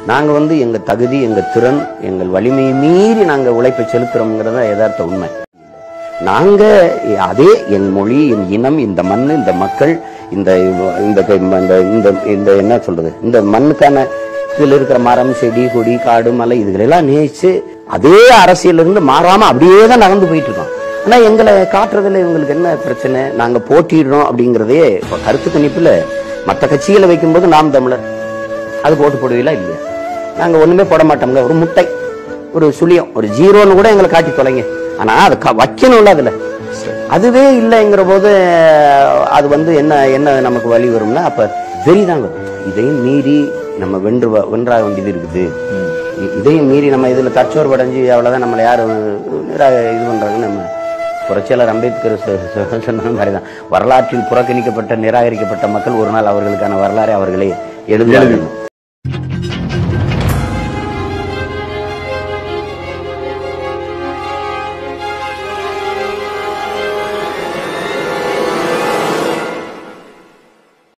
நாங்க வந்து எங்க தகுதி எங்க திறன் எங்கள் வலிமையை மீறி நாங்க உழைப்பை செலுத்துறோம்ங்கிறத யதார்த்த உண்மை நாங்க அதே என் மொழி என் இனம் இந்த மண் இந்த மக்கள் இந்த இந்த இந்த இந்த இந்த என்ன சொல்றது இந்த மண்ணுக்கான இதில் இருக்கிற மரம் செடி கொடி காடு மலை இதுகளெல்லாம் நேசிச்சு அதே அரசியல்ல இருந்து மாறாம அப்படியே தான் நடந்து போயிட்டு இருக்கோம் ஆனா எங்களை காட்டுறதுல இவங்களுக்கு என்ன பிரச்சனை நாங்க போட்டிடுறோம் அப்படிங்கறதே இப்ப கருத்து கணிப்புல மற்ற கட்சிகளை வைக்கும்போது நாம் தமிழர் அது போட்டு போடுவீங்களா இல்லையா நாங்க ஒண்ணுமே போட மாட்டோம்ங்க ஒரு முட்டை ஒரு சுழியம் ஒரு ஜீரோன்னு கூட எங்களை காட்டி தொலைங்க ஆனா அதை க- வைக்கணும்ல அதுல அதுவே இல்லைங்கிற போது அது வந்து என்ன என்ன நமக்கு வழி வரும்னா அப்ப வெறிதான் வரும் இதையும் மீறி நம்ம வென்று வ- வென்றாக வேண்டியது இருக்குது இ- இதையும் மீறி நம்ம இதுல தற்சோர்வு அடைஞ்சு அவ்வளவுதான் நம்மளை யாரு நிரா- இது பண்றாங்கன்னு நம்ம புரட்சியாளர் அம்பேத்கர் சொ- சொ- சொன்ன மாதிரிதான் வரலாற்றில் புறக்கணிக்கப்பட்ட நிராகரிக்கப்பட்ட மக்கள் ஒரு நாள் அவர்களுக்கான வரலாறை அவர்களே எழுதி